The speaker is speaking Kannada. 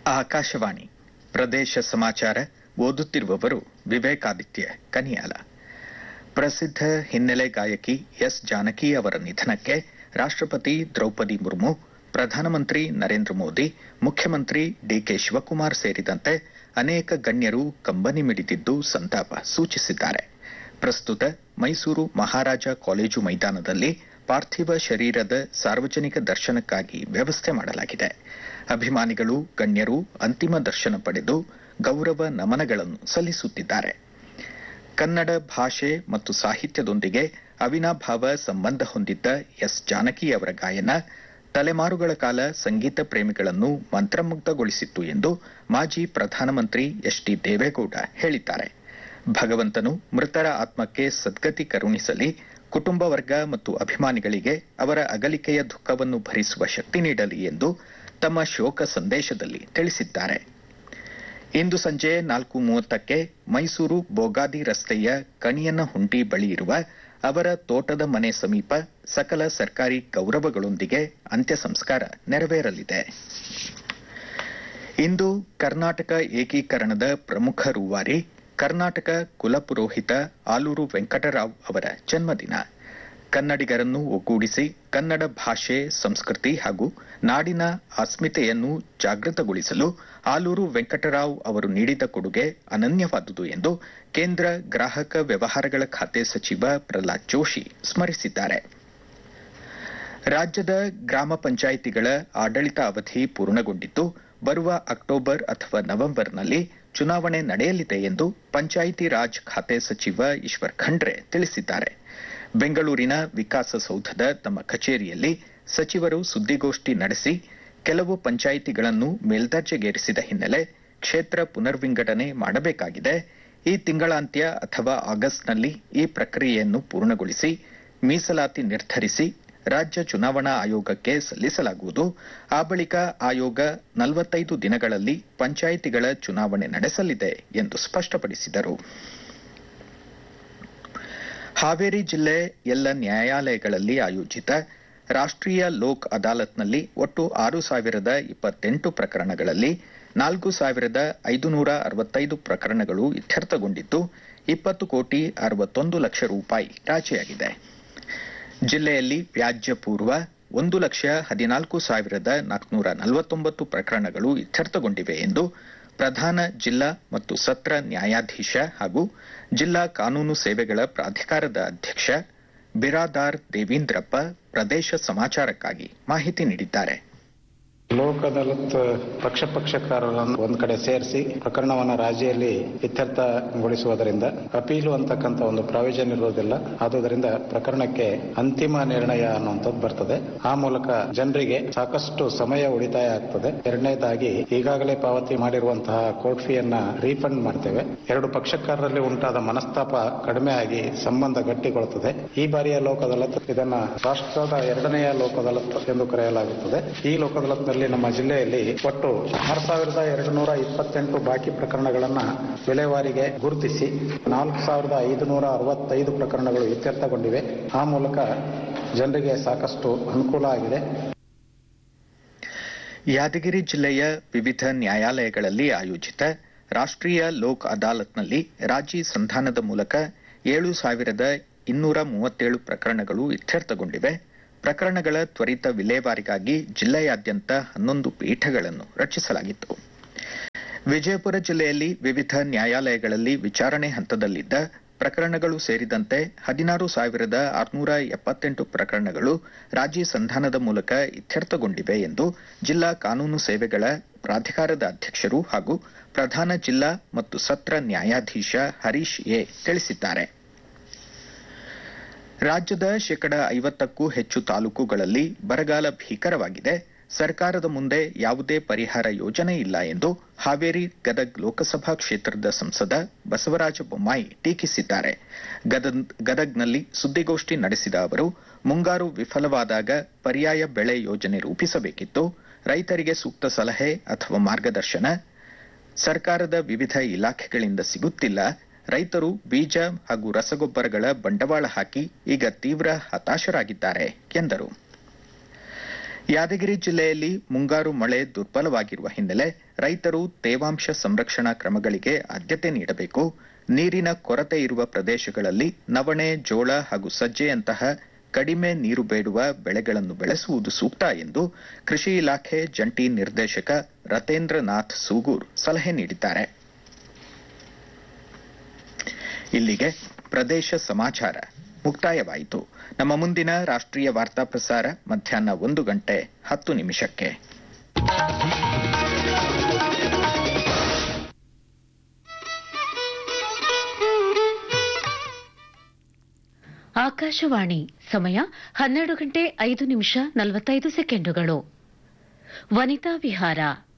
ಆಕಾಶವಾಣಿ ಪ್ರದೇಶ ಸಮಾಚಾರ ಓದುತ್ತಿರುವವರು ವಿವೇಕಾದಿತ್ಯ ಕನಿಯಾಲ ಪ್ರಸಿದ್ಧ ಹಿನ್ನೆಲೆ ಗಾಯಕಿ ಎಸ್ ಜಾನಕಿ ಅವರ ನಿಧನಕ್ಕೆ ರಾಷ್ಟ್ರಪತಿ ದ್ರೌಪದಿ ಮುರ್ಮು ಪ್ರಧಾನಮಂತ್ರಿ ನರೇಂದ್ರ ಮೋದಿ ಮುಖ್ಯಮಂತ್ರಿ ಡಿಕೆ ಶಿವಕುಮಾರ್ ಸೇರಿದಂತೆ ಅನೇಕ ಗಣ್ಯರು ಕಂಬನಿ ಮಿಡಿದಿದ್ದು ಸಂತಾಪ ಸೂಚಿಸಿದ್ದಾರೆ ಪ್ರಸ್ತುತ ಮೈಸೂರು ಮಹಾರಾಜ ಕಾಲೇಜು ಮೈದಾನದಲ್ಲಿ ಪಾರ್ಥಿವ ಶರೀರದ ಸಾರ್ವಜನಿಕ ದರ್ಶನಕ್ಕಾಗಿ ವ್ಯವಸ್ಥೆ ಮಾಡಲಾಗಿದೆ ಅಭಿಮಾನಿಗಳು ಗಣ್ಯರು ಅಂತಿಮ ದರ್ಶನ ಪಡೆದು ಗೌರವ ನಮನಗಳನ್ನು ಸಲ್ಲಿಸುತ್ತಿದ್ದಾರೆ ಕನ್ನಡ ಭಾಷೆ ಮತ್ತು ಸಾಹಿತ್ಯದೊಂದಿಗೆ ಅವಿನಾಭಾವ ಸಂಬಂಧ ಹೊಂದಿದ್ದ ಎಸ್ ಜಾನಕಿ ಅವರ ಗಾಯನ ತಲೆಮಾರುಗಳ ಕಾಲ ಸಂಗೀತ ಪ್ರೇಮಿಗಳನ್ನು ಮಂತ್ರಮುಗ್ಧಗೊಳಿಸಿತ್ತು ಎಂದು ಮಾಜಿ ಪ್ರಧಾನಮಂತ್ರಿ ಎಚ್ ಡಿ ದೇವೇಗೌಡ ಹೇಳಿದ್ದಾರೆ ಭಗವಂತನು ಮೃತರ ಆತ್ಮಕ್ಕೆ ಸದ್ಗತಿ ಕರುಣಿಸಲಿ ಕುಟುಂಬ ವರ್ಗ ಮತ್ತು ಅಭಿಮಾನಿಗಳಿಗೆ ಅವರ ಅಗಲಿಕೆಯ ದುಃಖವನ್ನು ಭರಿಸುವ ಶಕ್ತಿ ನೀಡಲಿ ಎಂದು ತಮ್ಮ ಶೋಕ ಸಂದೇಶದಲ್ಲಿ ತಿಳಿಸಿದ್ದಾರೆ ಇಂದು ಸಂಜೆ ನಾಲ್ಕು ಮೂವತ್ತಕ್ಕೆ ಮೈಸೂರು ಬೋಗಾದಿ ರಸ್ತೆಯ ಕಣಿಯನಹುಂಡಿ ಬಳಿ ಇರುವ ಅವರ ತೋಟದ ಮನೆ ಸಮೀಪ ಸಕಲ ಸರ್ಕಾರಿ ಗೌರವಗಳೊಂದಿಗೆ ಅಂತ್ಯ ಸಂಸ್ಕಾರ ನೆರವೇರಲಿದೆ ಇಂದು ಕರ್ನಾಟಕ ಏಕೀಕರಣದ ಪ್ರಮುಖ ರೂವಾರಿ ಕರ್ನಾಟಕ ಕುಲಪುರೋಹಿತ ಆಲೂರು ವೆಂಕಟರಾವ್ ಅವರ ಜನ್ಮದಿನ ಕನ್ನಡಿಗರನ್ನು ಒಗ್ಗೂಡಿಸಿ ಕನ್ನಡ ಭಾಷೆ ಸಂಸ್ಕೃತಿ ಹಾಗೂ ನಾಡಿನ ಅಸ್ಮಿತೆಯನ್ನು ಜಾಗೃತಗೊಳಿಸಲು ಆಲೂರು ವೆಂಕಟರಾವ್ ಅವರು ನೀಡಿದ ಕೊಡುಗೆ ಅನನ್ಯವಾದುದು ಎಂದು ಕೇಂದ್ರ ಗ್ರಾಹಕ ವ್ಯವಹಾರಗಳ ಖಾತೆ ಸಚಿವ ಪ್ರಹ್ಲಾದ್ ಜೋಶಿ ಸ್ಮರಿಸಿದ್ದಾರೆ ರಾಜ್ಯದ ಗ್ರಾಮ ಪಂಚಾಯಿತಿಗಳ ಆಡಳಿತ ಅವಧಿ ಪೂರ್ಣಗೊಂಡಿದ್ದು ಬರುವ ಅಕ್ಟೋಬರ್ ಅಥವಾ ನವೆಂಬರ್ನಲ್ಲಿ ಚುನಾವಣೆ ನಡೆಯಲಿದೆ ಎಂದು ಪಂಚಾಯಿತಿ ರಾಜ್ ಖಾತೆ ಸಚಿವ ಈಶ್ವರ್ ಖಂಡ್ರೆ ತಿಳಿಸಿದ್ದಾರೆ ಬೆಂಗಳೂರಿನ ವಿಕಾಸಸೌಧದ ತಮ್ಮ ಕಚೇರಿಯಲ್ಲಿ ಸಚಿವರು ಸುದ್ದಿಗೋಷ್ಠಿ ನಡೆಸಿ ಕೆಲವು ಪಂಚಾಯಿತಿಗಳನ್ನು ಮೇಲ್ದರ್ಜೆಗೇರಿಸಿದ ಹಿನ್ನೆಲೆ ಕ್ಷೇತ್ರ ಪುನರ್ವಿಂಗಡಣೆ ಮಾಡಬೇಕಾಗಿದೆ ಈ ತಿಂಗಳಾಂತ್ಯ ಅಥವಾ ಆಗಸ್ಟ್ನಲ್ಲಿ ಈ ಪ್ರಕ್ರಿಯೆಯನ್ನು ಪೂರ್ಣಗೊಳಿಸಿ ಮೀಸಲಾತಿ ನಿರ್ಧರಿಸಿ ರಾಜ್ಯ ಚುನಾವಣಾ ಆಯೋಗಕ್ಕೆ ಸಲ್ಲಿಸಲಾಗುವುದು ಆ ಬಳಿಕ ಆಯೋಗ ನಲವತ್ತೈದು ದಿನಗಳಲ್ಲಿ ಪಂಚಾಯಿತಿಗಳ ಚುನಾವಣೆ ನಡೆಸಲಿದೆ ಎಂದು ಸ್ಪಷ್ಟಪಡಿಸಿದರು ಹಾವೇರಿ ಜಿಲ್ಲೆ ಎಲ್ಲ ನ್ಯಾಯಾಲಯಗಳಲ್ಲಿ ಆಯೋಜಿತ ರಾಷ್ಟ್ರೀಯ ಲೋಕ್ ಅದಾಲತ್ನಲ್ಲಿ ಒಟ್ಟು ಆರು ಸಾವಿರದ ಇಪ್ಪತ್ತೆಂಟು ಪ್ರಕರಣಗಳಲ್ಲಿ ನಾಲ್ಕು ಸಾವಿರದ ಐದುನೂರ ಅರವತ್ತೈದು ಪ್ರಕರಣಗಳು ಇತ್ಯರ್ಥಗೊಂಡಿದ್ದು ಇಪ್ಪತ್ತು ಕೋಟಿ ಅರವತ್ತೊಂದು ಲಕ್ಷ ರೂಪಾಯಿ ರಾಜಿಯಾಗಿದೆ ಜಿಲ್ಲೆಯಲ್ಲಿ ವ್ಯಾಜ್ಯ ಪೂರ್ವ ಒಂದು ಲಕ್ಷ ಹದಿನಾಲ್ಕು ಸಾವಿರದ ನಾಲ್ಕುನೂರ ನಲವತ್ತೊಂಬತ್ತು ಪ್ರಕರಣಗಳು ಇತ್ಯರ್ಥಗೊಂಡಿವೆ ಎಂದು ಪ್ರಧಾನ ಜಿಲ್ಲಾ ಮತ್ತು ಸತ್ರ ನ್ಯಾಯಾಧೀಶ ಹಾಗೂ ಜಿಲ್ಲಾ ಕಾನೂನು ಸೇವೆಗಳ ಪ್ರಾಧಿಕಾರದ ಅಧ್ಯಕ್ಷ ಬಿರಾದಾರ್ ದೇವೀಂದ್ರಪ್ಪ ಪ್ರದೇಶ ಸಮಾಚಾರಕ್ಕಾಗಿ ಮಾಹಿತಿ ನೀಡಿದ್ದಾರೆ ಲೋಕ್ ಅದಾಲತ್ ಪಕ್ಷ ಪಕ್ಷಕಾರರನ್ನು ಒಂದ್ ಕಡೆ ಸೇರಿಸಿ ಪ್ರಕರಣವನ್ನ ರಾಜಿಯಲ್ಲಿ ಇತ್ಯರ್ಥಗೊಳಿಸುವುದರಿಂದ ಅಪೀಲು ಅಂತಕ್ಕಂಥ ಒಂದು ಪ್ರಾವಿಷನ್ ಇರುವುದಿಲ್ಲ ಆದುದರಿಂದ ಪ್ರಕರಣಕ್ಕೆ ಅಂತಿಮ ನಿರ್ಣಯ ಅನ್ನುವಂಥದ್ದು ಬರ್ತದೆ ಆ ಮೂಲಕ ಜನರಿಗೆ ಸಾಕಷ್ಟು ಸಮಯ ಉಳಿತಾಯ ಆಗ್ತದೆ ಎರಡನೇದಾಗಿ ಈಗಾಗಲೇ ಪಾವತಿ ಮಾಡಿರುವಂತಹ ಕೋರ್ಟ್ ಫೀಯನ್ನ ರೀಫಂಡ್ ಮಾಡ್ತೇವೆ ಎರಡು ಪಕ್ಷಕಾರರಲ್ಲಿ ಉಂಟಾದ ಮನಸ್ತಾಪ ಕಡಿಮೆ ಆಗಿ ಸಂಬಂಧ ಗಟ್ಟಿಗೊಳ್ಳುತ್ತದೆ ಈ ಬಾರಿಯ ಲೋಕ್ ಅದಾಲತ್ ಇದನ್ನ ರಾಷ್ಟ್ರದ ಎರಡನೆಯ ಲೋಕ್ ಅದಾಲತ್ ಎಂದು ಕರೆಯಲಾಗುತ್ತದೆ ಈ ಲೋಕ್ ಅದಾಲತ್ನಲ್ಲಿ ನಮ್ಮ ಜಿಲ್ಲೆಯಲ್ಲಿ ಒಟ್ಟು ಆರು ಸಾವಿರದ ಎರಡು ನೂರ ಇಪ್ಪತ್ತೆಂಟು ಬಾಕಿ ಪ್ರಕರಣಗಳನ್ನ ವಿಲೇವಾರಿಗೆ ಗುರುತಿಸಿ ನಾಲ್ಕು ಸಾವಿರದ ಐದುನೂರ ಅರವತ್ತೈದು ಪ್ರಕರಣಗಳು ಇತ್ಯರ್ಥಗೊಂಡಿವೆ ಆ ಮೂಲಕ ಜನರಿಗೆ ಸಾಕಷ್ಟು ಅನುಕೂಲ ಆಗಿದೆ ಯಾದಗಿರಿ ಜಿಲ್ಲೆಯ ವಿವಿಧ ನ್ಯಾಯಾಲಯಗಳಲ್ಲಿ ಆಯೋಜಿತ ರಾಷ್ಟ್ರೀಯ ಲೋಕ್ ಅದಾಲತ್ನಲ್ಲಿ ರಾಜಿ ಸಂಧಾನದ ಮೂಲಕ ಏಳು ಸಾವಿರದ ಇನ್ನೂರ ಮೂವತ್ತೇಳು ಪ್ರಕರಣಗಳು ಇತ್ಯರ್ಥಗೊಂಡಿವೆ ಪ್ರಕರಣಗಳ ತ್ವರಿತ ವಿಲೇವಾರಿಗಾಗಿ ಜಿಲ್ಲೆಯಾದ್ಯಂತ ಹನ್ನೊಂದು ಪೀಠಗಳನ್ನು ರಚಿಸಲಾಗಿತ್ತು ವಿಜಯಪುರ ಜಿಲ್ಲೆಯಲ್ಲಿ ವಿವಿಧ ನ್ಯಾಯಾಲಯಗಳಲ್ಲಿ ವಿಚಾರಣೆ ಹಂತದಲ್ಲಿದ್ದ ಪ್ರಕರಣಗಳು ಸೇರಿದಂತೆ ಹದಿನಾರು ಸಾವಿರದ ಆರುನೂರ ಎಪ್ಪತ್ತೆಂಟು ಪ್ರಕರಣಗಳು ರಾಜಿ ಸಂಧಾನದ ಮೂಲಕ ಇತ್ಯರ್ಥಗೊಂಡಿವೆ ಎಂದು ಜಿಲ್ಲಾ ಕಾನೂನು ಸೇವೆಗಳ ಪ್ರಾಧಿಕಾರದ ಅಧ್ಯಕ್ಷರು ಹಾಗೂ ಪ್ರಧಾನ ಜಿಲ್ಲಾ ಮತ್ತು ಸತ್ರ ನ್ಯಾಯಾಧೀಶ ಹರೀಶ್ ಎ ತಿಳಿಸಿದ್ದಾರೆ ರಾಜ್ಯದ ಶೇಕಡ ಐವತ್ತಕ್ಕೂ ಹೆಚ್ಚು ತಾಲೂಕುಗಳಲ್ಲಿ ಬರಗಾಲ ಭೀಕರವಾಗಿದೆ ಸರ್ಕಾರದ ಮುಂದೆ ಯಾವುದೇ ಪರಿಹಾರ ಯೋಜನೆ ಇಲ್ಲ ಎಂದು ಹಾವೇರಿ ಗದಗ್ ಲೋಕಸಭಾ ಕ್ಷೇತ್ರದ ಸಂಸದ ಬಸವರಾಜ ಬೊಮ್ಮಾಯಿ ಟೀಕಿಸಿದ್ದಾರೆ ಗದಗ್ನಲ್ಲಿ ಸುದ್ದಿಗೋಷ್ಠಿ ನಡೆಸಿದ ಅವರು ಮುಂಗಾರು ವಿಫಲವಾದಾಗ ಪರ್ಯಾಯ ಬೆಳೆ ಯೋಜನೆ ರೂಪಿಸಬೇಕಿತ್ತು ರೈತರಿಗೆ ಸೂಕ್ತ ಸಲಹೆ ಅಥವಾ ಮಾರ್ಗದರ್ಶನ ಸರ್ಕಾರದ ವಿವಿಧ ಇಲಾಖೆಗಳಿಂದ ಸಿಗುತ್ತಿಲ್ಲ ರೈತರು ಬೀಜ ಹಾಗೂ ರಸಗೊಬ್ಬರಗಳ ಬಂಡವಾಳ ಹಾಕಿ ಈಗ ತೀವ್ರ ಹತಾಶರಾಗಿದ್ದಾರೆ ಎಂದರು ಯಾದಗಿರಿ ಜಿಲ್ಲೆಯಲ್ಲಿ ಮುಂಗಾರು ಮಳೆ ದುರ್ಬಲವಾಗಿರುವ ಹಿನ್ನೆಲೆ ರೈತರು ತೇವಾಂಶ ಸಂರಕ್ಷಣಾ ಕ್ರಮಗಳಿಗೆ ಆದ್ಯತೆ ನೀಡಬೇಕು ನೀರಿನ ಕೊರತೆ ಇರುವ ಪ್ರದೇಶಗಳಲ್ಲಿ ನವಣೆ ಜೋಳ ಹಾಗೂ ಸಜ್ಜೆಯಂತಹ ಕಡಿಮೆ ನೀರು ಬೇಡುವ ಬೆಳೆಗಳನ್ನು ಬೆಳೆಸುವುದು ಸೂಕ್ತ ಎಂದು ಕೃಷಿ ಇಲಾಖೆ ಜಂಟಿ ನಿರ್ದೇಶಕ ರತೇಂದ್ರನಾಥ್ ಸೂಗೂರ್ ಸಲಹೆ ನೀಡಿದ್ದಾರೆ ಇಲ್ಲಿಗೆ ಪ್ರದೇಶ ಸಮಾಚಾರ ಮುಕ್ತಾಯವಾಯಿತು ನಮ್ಮ ಮುಂದಿನ ರಾಷ್ಟ್ರೀಯ ವಾರ್ತಾ ಪ್ರಸಾರ ಮಧ್ಯಾಹ್ನ ಒಂದು ಗಂಟೆ ಹತ್ತು ನಿಮಿಷಕ್ಕೆ ಆಕಾಶವಾಣಿ ಸಮಯ ಹನ್ನೆರಡು ಗಂಟೆ ಐದು ನಿಮಿಷ ನಲವತ್ತೈದು ಸೆಕೆಂಡುಗಳು ವನಿತಾ ವಿಹಾರ